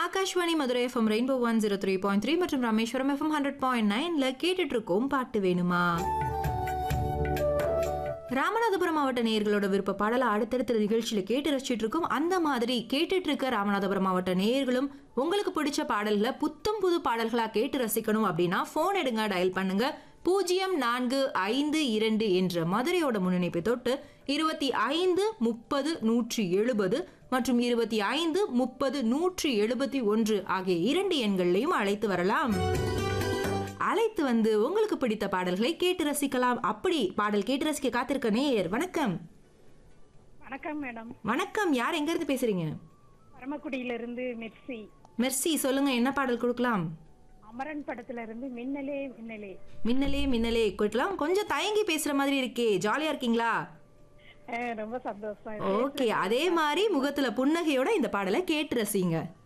Akashvani Madurai FM rainbow one zero three point three மற்றும் Rameswaram FM hundred point நைன்ல கேட்டுட்டு இருக்கோம் பாட்டு வேணுமா ராமநாதபுரம் மாவட்ட நேயர்களோட விருப்ப பாடலை அடுத்தடுத்த நிகழ்ச்சியில கேட்டு ரசிச்சிட்டு இருக்கோம் அந்த மாதிரி கேட்டுட்டு இருக்க ராமநாதபுரம் மாவட்ட நேயர்களும் உங்களுக்கு பிடிச்ச பாடல்களை புத்தம் புது பாடல்களா கேட்டு ரசிக்கணும் அப்படின்னா போன் எடுங்க டயல் பண்ணுங்க பூஜ்ஜியம் நான்கு ஐந்து இரண்டு என்ற மதுரையோட முன்னிணைப்பை தொட்டு இருபத்தி ஐந்து முப்பது நூற்றி எழுபது மற்றும் இருபத்தி ஐந்து முப்பது நூற்றி எழுபத்தி ஒன்று ஆகிய இரண்டு எண்கள்லையும் அழைத்து வரலாம் அழைத்து வந்து உங்களுக்கு பிடித்த பாடல்களை கேட்டு ரசிக்கலாம் அப்படி பாடல் கேட்டு ரசிக்க காத்திருக்க நேயர் வணக்கம் வணக்கம் மேடம் வணக்கம் யார் எங்க இருந்து பேசுறீங்க பரமக்குடியில இருந்து மெர்சி மெர்சி சொல்லுங்க என்ன பாடல் கொடுக்கலாம் அமரன் படத்துல இருந்து மின்னலே மின்னலே மின்னலே மின்னலே கொடுக்கலாம் கொஞ்சம் தயங்கி பேசுற மாதிரி இருக்கே ஜாலியா இருக்கீங்களா அஹ் ரொம்ப சந்தோஷம் ஓகே அதே மாதிரி முகத்துல புன்னகையோட இந்த பாடலை கேட்டு ரசிங்க